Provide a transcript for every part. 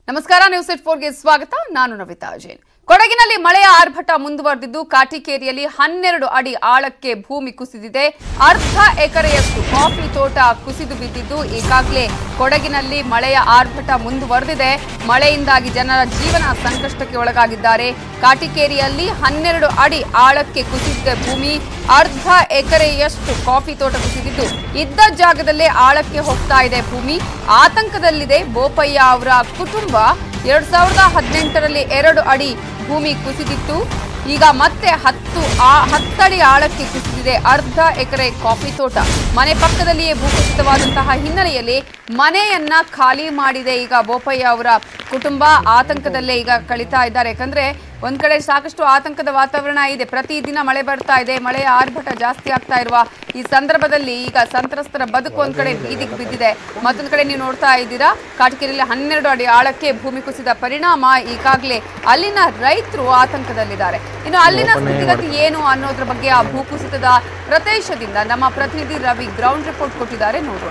ನಮಸ್ಕಾರ ನ್ಯೂಸ್ ಎಟ್ ಫೋರ್ಗೆ ಸ್ವಾಗತ ನಾನು ನವಿತಾ ಜೈನ್ ಕೊಡಗಿನಲ್ಲಿ ಮಳೆಯ ಆರ್ಭಟ ಮುಂದುವರೆದಿದ್ದು ಕಾಟಿಕೇರಿಯಲ್ಲಿ ಹನ್ನೆರಡು ಅಡಿ ಆಳಕ್ಕೆ ಭೂಮಿ ಕುಸಿದಿದೆ ಅರ್ಧ ಎಕರೆಯಷ್ಟು ಕಾಫಿ ತೋಟ ಕುಸಿದು ಬಿದ್ದಿದ್ದು ಈಗಾಗಲೇ ಕೊಡಗಿನಲ್ಲಿ ಮಳೆಯ ಆರ್ಭಟ ಮುಂದುವರೆದಿದೆ ಮಳೆಯಿಂದಾಗಿ ಜನರ ಜೀವನ ಸಂಕಷ್ಟಕ್ಕೆ ಒಳಗಾಗಿದ್ದಾರೆ ಕಾಟಿಕೇರಿಯಲ್ಲಿ ಹನ್ನೆರಡು ಅಡಿ ಆಳಕ್ಕೆ ಕುಸಿದಿದೆ ಭೂಮಿ ಅರ್ಧ ಎಕರೆಯಷ್ಟು ಕಾಫಿ ತೋಟ ಕುಸಿದಿದ್ದು ಇದ್ದ ಜಾಗದಲ್ಲೇ ಆಳಕ್ಕೆ ಹೋಗ್ತಾ ಇದೆ ಭೂಮಿ ಆತಂಕದಲ್ಲಿದೆ ಬೋಪಯ್ಯ ಅವರ ಕುಟುಂಬ ಎರಡ್ ಸಾವಿರದ ಹದಿನೆಂಟರಲ್ಲಿ ಎರಡು ಅಡಿ ಭೂಮಿ ಕುಸಿದಿತ್ತು ಈಗ ಮತ್ತೆ ಹತ್ತು ಆ- ಹತ್ತಡಿ ಆಳಕ್ಕೆ ಕುಸಿದಿದೆ ಅರ್ಧ ಎಕರೆ ಕಾಫಿ ತೋಟ ಮನೆ ಪಕ್ಕದಲ್ಲಿಯೇ ಭೂಕುಸಿತವಾದಂತಹ ಹಿನ್ನೆಲೆಯಲ್ಲಿ ಮನೆಯನ್ನ ಖಾಲಿ ಮಾಡಿದೆ ಈಗ ಬೋಪಯ್ಯ ಅವರ ಕುಟುಂಬ ಆತಂಕದಲ್ಲೇ ಈಗ ಕಳೀತಾ ಇದ್ದಾರೆ ಯಾಕಂದ್ರೆ ಒಂದ್ ಕಡೆ ಸಾಕಷ್ಟು ಆತಂಕದ ವಾತಾವರಣ ಇದೆ ಪ್ರತಿದಿನ ಮಳೆ ಬರ್ತಾ ಇದೆ ಮಳೆಯ ಆರ್ಭಟ ಜಾಸ್ತಿ ಆಗ್ತಾ ಇರುವ ಈ ಸಂದರ್ಭದಲ್ಲಿ ಈಗ ಸಂತ್ರಸ್ತರ ಬದುಕು ಒಂದ್ ಕಡೆ ಬೀದಿಗೆ ಬಿದ್ದಿದೆ ಮತ್ತೊಂದ್ ಕಡೆ ನೀವು ನೋಡ್ತಾ ಇದ್ದೀರಾ ಕಾಟಕೇರಿಯಲ್ಲಿ ಹನ್ನೆರಡು ಅಡಿ ಆಳಕ್ಕೆ ಭೂಮಿ ಕುಸಿದ ಪರಿಣಾಮ ಈಗಾಗಲೇ ಅಲ್ಲಿನ ರೈತರು ಆತಂಕದಲ್ಲಿದ್ದಾರೆ ಇನ್ನು ಅಲ್ಲಿನ ಸ್ಥಿತಿಗತಿ ಏನು ಅನ್ನೋದ್ರ ಬಗ್ಗೆ ಆ ಭೂಕುಸಿತದ ಪ್ರದೇಶದಿಂದ ನಮ್ಮ ಪ್ರತಿನಿಧಿ ರವಿ ಗ್ರೌಂಡ್ ರಿಪೋರ್ಟ್ ಕೊಟ್ಟಿದ್ದಾರೆ ನೋಡೋಣ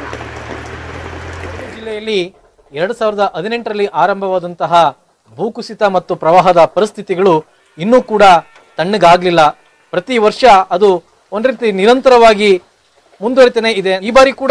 ಜಿಲ್ಲೆಯಲ್ಲಿ ಎರಡು ಸಾವಿರದ ಹದಿನೆಂಟರಲ್ಲಿ ಆರಂಭವಾದಂತಹ ಭೂಕುಸಿತ ಮತ್ತು ಪ್ರವಾಹದ ಪರಿಸ್ಥಿತಿಗಳು ಇನ್ನೂ ಕೂಡ ತಣ್ಣಗಾಗ್ಲಿಲ್ಲ ಪ್ರತಿ ವರ್ಷ ಅದು ಒಂದ್ ರೀತಿ ನಿರಂತರವಾಗಿ ಮುಂದುವರಿತಾನೆ ಇದೆ ಈ ಬಾರಿ ಕೂಡ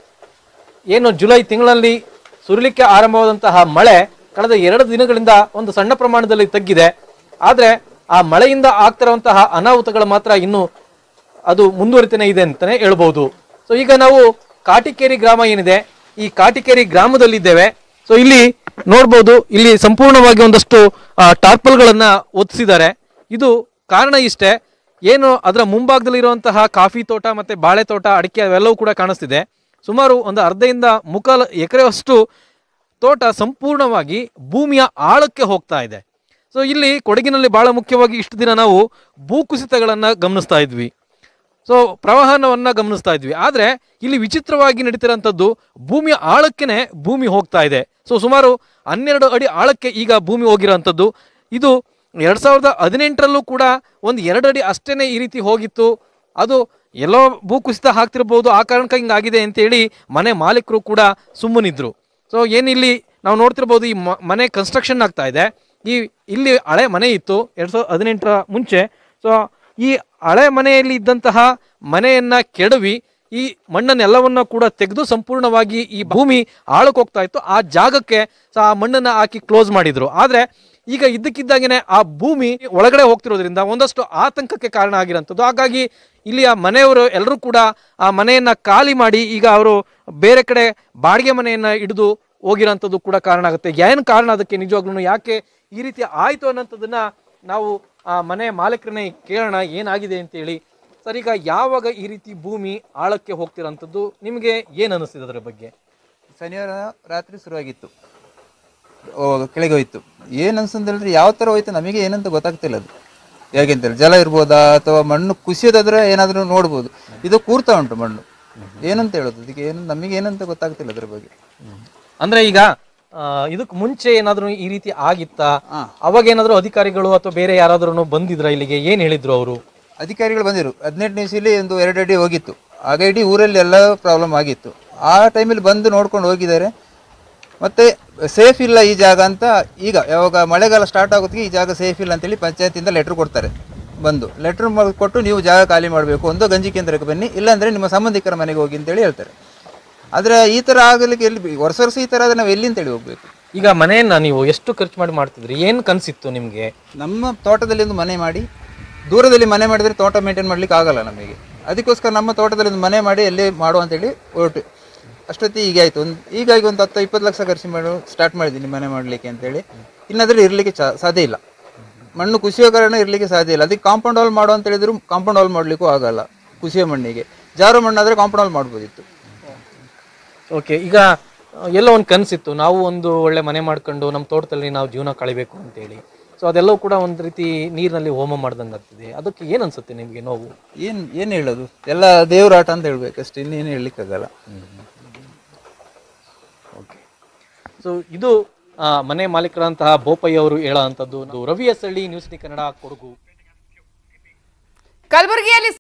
ಏನು ಜುಲೈ ತಿಂಗಳಲ್ಲಿ ಸುರಿಲಿಕ್ಕೆ ಆರಂಭವಾದಂತಹ ಮಳೆ ಕಳೆದ ಎರಡು ದಿನಗಳಿಂದ ಒಂದು ಸಣ್ಣ ಪ್ರಮಾಣದಲ್ಲಿ ತಗ್ಗಿದೆ ಆದ್ರೆ ಆ ಮಳೆಯಿಂದ ಆಗ್ತಿರುವಂತಹ ಅನಾಹುತಗಳು ಮಾತ್ರ ಇನ್ನು ಅದು ಮುಂದುವರಿತಾನೆ ಇದೆ ಅಂತಾನೆ ಹೇಳ್ಬಹುದು ಸೊ ಈಗ ನಾವು ಕಾಟಿಕೇರಿ ಗ್ರಾಮ ಏನಿದೆ ಈ ಕಾಟಿಕೇರಿ ಗ್ರಾಮದಲ್ಲಿದ್ದೇವೆ ಸೊ ಇಲ್ಲಿ ನೋಡ್ಬೋದು ಇಲ್ಲಿ ಸಂಪೂರ್ಣವಾಗಿ ಒಂದಷ್ಟು ಟಾರ್ಪಲ್ಗಳನ್ನ ಒತ್ತಿಸಿದ್ದಾರೆ ಇದು ಕಾರಣ ಇಷ್ಟೇ ಏನು ಅದರ ಮುಂಭಾಗದಲ್ಲಿರುವಂತಹ ಕಾಫಿ ತೋಟ ಮತ್ತೆ ಬಾಳೆ ತೋಟ ಅಡಿಕೆ ಅವೆಲ್ಲವೂ ಕೂಡ ಕಾಣಿಸ್ತಿದೆ ಸುಮಾರು ಒಂದು ಅರ್ಧದಿಂದ ಮುಕ್ಕಾಲು ಎಕರೆಯಷ್ಟು ತೋಟ ಸಂಪೂರ್ಣವಾಗಿ ಭೂಮಿಯ ಆಳಕ್ಕೆ ಹೋಗ್ತಾ ಇದೆ ಸೊ ಇಲ್ಲಿ ಕೊಡಗಿನಲ್ಲಿ ಬಹಳ ಮುಖ್ಯವಾಗಿ ಇಷ್ಟು ದಿನ ನಾವು ಭೂಕುಸಿತಗಳನ್ನ ಗಮನಿಸ್ತಾ ಇದ್ವಿ ಸೊ ಪ್ರವಾಹನವನ್ನ ಗಮನಿಸ್ತಾ ಇದ್ವಿ ಆದ್ರೆ ಇಲ್ಲಿ ವಿಚಿತ್ರವಾಗಿ ನಡೀತಿರೋಂಥದ್ದು ಭೂಮಿಯ ಆಳಕ್ಕೆನೆ ಭೂಮಿ ಹೋಗ್ತಾ ಇದೆ ಸೊ ಸುಮಾರು ಹನ್ನೆರಡು ಅಡಿ ಆಳಕ್ಕೆ ಈಗ ಭೂಮಿ ಹೋಗಿರೋಂಥದ್ದು ಇದು ಎರಡ್ ಸಾವಿರದ ಹದಿನೆಂಟರಲ್ಲೂ ಕೂಡ ಒಂದು ಎರಡು ಅಡಿ ಅಷ್ಟೇನೆ ಈ ರೀತಿ ಹೋಗಿತ್ತು ಅದು ಎಲ್ಲೋ ಭೂಕುಸಿತ ಆಗ್ತಿರ್ಬೋದು ಆ ಕಾರಣಕ್ಕೆ ಹಿಂಗಾಗಿದೆ ಅಂತೇಳಿ ಮನೆ ಮಾಲೀಕರು ಕೂಡ ಸುಮ್ಮನಿದ್ರು ಸೊ ಏನಿಲ್ಲಿ ನಾವು ನೋಡ್ತಿರ್ಬೋದು ಈ ಮ- ಮನೆ ಕನ್ಸ್ಟ್ರಕ್ಷನ್ ಆಗ್ತಾ ಇದೆ ಈ ಇಲ್ಲಿ ಹಳೆ ಮನೆ ಇತ್ತು ಎರಡ್ ಸಾವಿರದ ಹದಿನೆಂಟರ ಮುಂಚೆ ಸೊ ಈ ಹಳೆ ಮನೆಯಲ್ಲಿ ಇದ್ದಂತಹ ಮನೆಯನ್ನ ಕೆಡವಿ ಈ ಮಣ್ಣನ್ನೆಲ್ಲವನ್ನ ಕೂಡ ತೆಗೆದು ಸಂಪೂರ್ಣವಾಗಿ ಈ ಭೂಮಿ ಆಳಕ್ಕೆ ಹೋಗ್ತಾ ಇತ್ತು ಆ ಜಾಗಕ್ಕೆ ಸೊ ಆ ಮಣ್ಣನ್ನ ಹಾಕಿ ಕ್ಲೋಸ್ ಮಾಡಿದ್ರು ಆದ್ರೆ ಈಗ ಇದ್ದಕ್ಕಿದ್ದಾಗೇನೆ ಆ ಭೂಮಿ ಒಳಗಡೆ ಹೋಗ್ತಿರೋದ್ರಿಂದ ಒಂದಷ್ಟು ಆತಂಕಕ್ಕೆ ಕಾರಣ ಆಗಿರೋಂಥದ್ದು ಹಾಗಾಗಿ ಇಲ್ಲಿ ಆ ಮನೆಯವರು ಎಲ್ಲರೂ ಕೂಡ ಆ ಮನೆಯನ್ನ ಖಾಲಿ ಮಾಡಿ ಈಗ ಅವರು ಬೇರೆ ಕಡೆ ಬಾಡಿಗೆ ಮನೆಯನ್ನ ಹಿಡಿದು ಹೋಗಿರೋಂಥದ್ದು ಕೂಡ ಕಾರಣ ಆಗುತ್ತೆ ಏನು ಕಾರಣ ಅದಕ್ಕೆ ನಿಜವಾಗ್ಲೂ ಯಾಕೆ ಈ ರೀತಿ ಆಯ್ತು ಅನ್ನೋಂಥದ್ದನ್ನ ನಾವು ಆ ಮನೆ ಮಾಲೀಕರನ್ನೇ ಕೇಳೋಣ ಏನಾಗಿದೆ ಅಂತೇಳಿ ಸರ್ ಈಗ ಯಾವಾಗ ಈ ರೀತಿ ಭೂಮಿ ಆಳಕ್ಕೆ ಹೋಗ್ತಿರೋಂಥದ್ದು ನಿಮಗೆ ಏನು ಅನಿಸ್ತಿದೆ ಅದರ ಬಗ್ಗೆ ಶನಿವಾರ ರಾತ್ರಿ ಶುರುವಾಗಿತ್ತು ಓ ಕೆಳಗೆ ಹೋಯ್ತು ಏನು ಅನ್ಸಂದ್ರೆ ಯಾವ ಥರ ಹೋಯ್ತು ನಮಗೆ ಏನಂತ ಗೊತ್ತಾಗ್ತಿಲ್ಲ ಅದು ಹೇಗೆಂತೇಳಿ ಜಲ ಇರ್ಬೋದಾ ಅಥವಾ ಮಣ್ಣು ಕುಸಿಯೋದಾದ್ರೆ ಏನಾದರೂ ನೋಡ್ಬೋದು ಇದು ಕೂರ್ತಾ ಉಂಟು ಮಣ್ಣು ಏನಂತ ಹೇಳೋದು ಇದಕ್ಕೆ ಏನು ನಮಗೆ ಏನಂತ ಗೊತ್ತಾಗ್ತಿಲ್ಲ ಅದ್ರ ಬಗ್ಗೆ ಅಂದ್ರೆ ಈಗ ಆ, ಇದಕ್ ಮುಂಚೆ ಏನಾದ್ರು ಈ ರೀತಿ ಆಗಿತ್ತಾ ಹಾ. ಅವಾಗ ಏನಾದ್ರು ಅಧಿಕಾರಿಗಳು ಅಥವಾ ಬೇರೆ ಯಾರಾದ್ರೂ ಬಂದಿದ್ರ ಇಲ್ಲಿಗೆ ಏನ್ ಹೇಳಿದ್ರು ಅವರು ಅಧಿಕಾರಿಗಳು ಬಂದಿರು ಹದಿನೆಂಟನೇ ಇಸಲಿ ಒಂದು ಎರಡು ಅಡಿ ಹೋಗಿತ್ತು ಆಗ ಇಡೀ ಊರಲ್ಲಿ ಎಲ್ಲ ಪ್ರಾಬ್ಲಮ್ ಆಗಿತ್ತು ಆ ಟೈಮಲ್ಲಿ ಬಂದು ನೋಡ್ಕೊಂಡು ಹೋಗಿದ್ದಾರೆ ಮತ್ತೆ ಸೇಫ್ ಇಲ್ಲ ಈ ಜಾಗ ಅಂತ ಈಗ ಯಾವಾಗ ಮಳೆಗಾಲ ಸ್ಟಾರ್ಟ್ ಆಗೋದಕ್ಕೆ ಈ ಜಾಗ ಸೇಫ್ ಇಲ್ಲ ಅಂತೇಳಿ ಪಂಚಾಯತಿಂದ ಲೆಟ್ರ್ ಕೊಡ್ತಾರೆ ಬಂದು ಲೆಟ್ರ್ ಕೊಟ್ಟು ನೀವು ಜಾಗ ಖಾಲಿ ಮಾಡಬೇಕು ಒಂದು ಗಂಜಿ ಕೇಂದ್ರಕ್ಕೆ ಬನ್ನಿ ಇಲ್ಲಾಂದ್ರೆ ನಿಮ್ಮ ಸಂಬಂಧಿಕರ ಮನೆಗೆ ಹೋಗಿ ಅಂತೇಳಿ ಹೇಳ್ತಾರೆ ಆದರೆ ಈ ಥರ ಆಗಲಿಕ್ಕೆ ಎಲ್ಲಿ ವರ್ಷ ವರ್ಷ ಈ ಥರ ಆದರೆ ನಾವು ಎಲ್ಲಿ ಅಂತೇಳಿ ಹೋಗ್ಬೇಕು ಈಗ ಮನೆಯನ್ನ ನೀವು ಎಷ್ಟು ಖರ್ಚು ಮಾಡಿ ಮಾಡ್ತಿದ್ರಿ ಏನ್ ಕನ್ಸಿತ್ತು ನಿಮ್ಗೆ ನಮ್ಮ ತೋಟದಲ್ಲಿ ಒಂದು ಮನೆ ಮಾಡಿ ದೂರದಲ್ಲಿ ಮನೆ ಮಾಡಿದರೆ ತೋಟ ಮೇಂಟೈನ್ ಮಾಡ್ಲಿಕ್ಕೆ ಆಗಲ್ಲ ನಮಗೆ ಅದಕ್ಕೋಸ್ಕರ ನಮ್ಮ ತೋಟದಲ್ಲಿ ಒಂದು ಮನೆ ಮಾಡಿ ಅಲ್ಲೇ ಮಾಡುವ ಅಂತೇಳಿ ಹೊರಟು ಅಷ್ಟೊತ್ತಿ ಈಗ ಆಯ್ತು ಒಂದು ಈಗಾಗಿ ಒಂದು ಹತ್ತು ಇಪ್ಪತ್ತು ಲಕ್ಷ ಖರ್ಚು ಮಾಡಿ ಸ್ಟಾರ್ಟ್ ಮಾಡಿದ್ದೀನಿ ಮನೆ ಮಾಡಲಿಕ್ಕೆ ಅಂತೇಳಿ ಇನ್ನಾದ್ರೂ ಇರಲಿಕ್ಕೆ ಚಾ ಸಾಧ್ಯ ಇಲ್ಲ ಮಣ್ಣು ಕುಸಿಯೋ ಕಾರಣ ಇರಲಿಕ್ಕೆ ಸಾಧ್ಯ ಇಲ್ಲ ಅದಕ್ಕೆ ಕಾಂಪೌಂಡ್ ವಾಲ್ ಮಾಡು ಅಂತ ಹೇಳಿದ್ರು ಕಾಂಪೌಂಡ್ ವಾಲ್ ಮಾಡಲಿಕ್ಕೂ ಆಗಲ್ಲ ಕುಸಿಯೋ ಮಣ್ಣಿಗೆ ಜಾರು ಮಣ್ಣಾದರೆ ಕಾಂಪೌಂಡ್ ವಾಲ್ ಮಾಡ್ಬೋದಿತ್ತು ಓಕೆ ಈಗ ಆ, ಎಲ್ಲೋ ಒಂದು ಕನಸಿತ್ತು ನಾವು ಒಂದು ಒಳ್ಳೆ ಮನೆ ಮಾಡ್ಕೊಂಡು ನಮ್ಮ ತೋಟದಲ್ಲಿ ನಾವು ಜೀವನ ಕಳಿಬೇಕು ಅಂತೇಳಿ ಸೊ ಅದೆಲ್ಲವೂ ಕೂಡ ಒಂದು ರೀತಿ ನೀರಿನಲ್ಲಿ ಹೋಮ ಮಾಡ್ದಂಗೆ ಆಗ್ತಿದೆ ಅದಕ್ಕೆ ಏನು ಅನ್ಸುತ್ತೆ ನಿಮಗೆ ನೋವು ಏನು ಏನು ಹೇಳೋದು ಎಲ್ಲ ದೇವರಾಟ ಅಂತ ಹೇಳ್ಬೇಕು ಅಷ್ಟೇ ಇನ್ನೇನು ಹೇಳಲಿಕ್ಕಾಗಲ್ಲ ಸೊ ಇದು ಆ, ಮನೆ ಮಾಲೀಕರಂತಹ ಬೋಪಯ್ಯ ಅವರು ಹೇಳೋ ಅಂಥದ್ದು ರವಿ ಎಸ್ ಹಳ್ಳಿ ನ್ಯೂಸ್ ಟಿ ಕನ್ನಡ ಕೊಡಗು ಕಲಬುರಗಿಯಲ್ಲಿ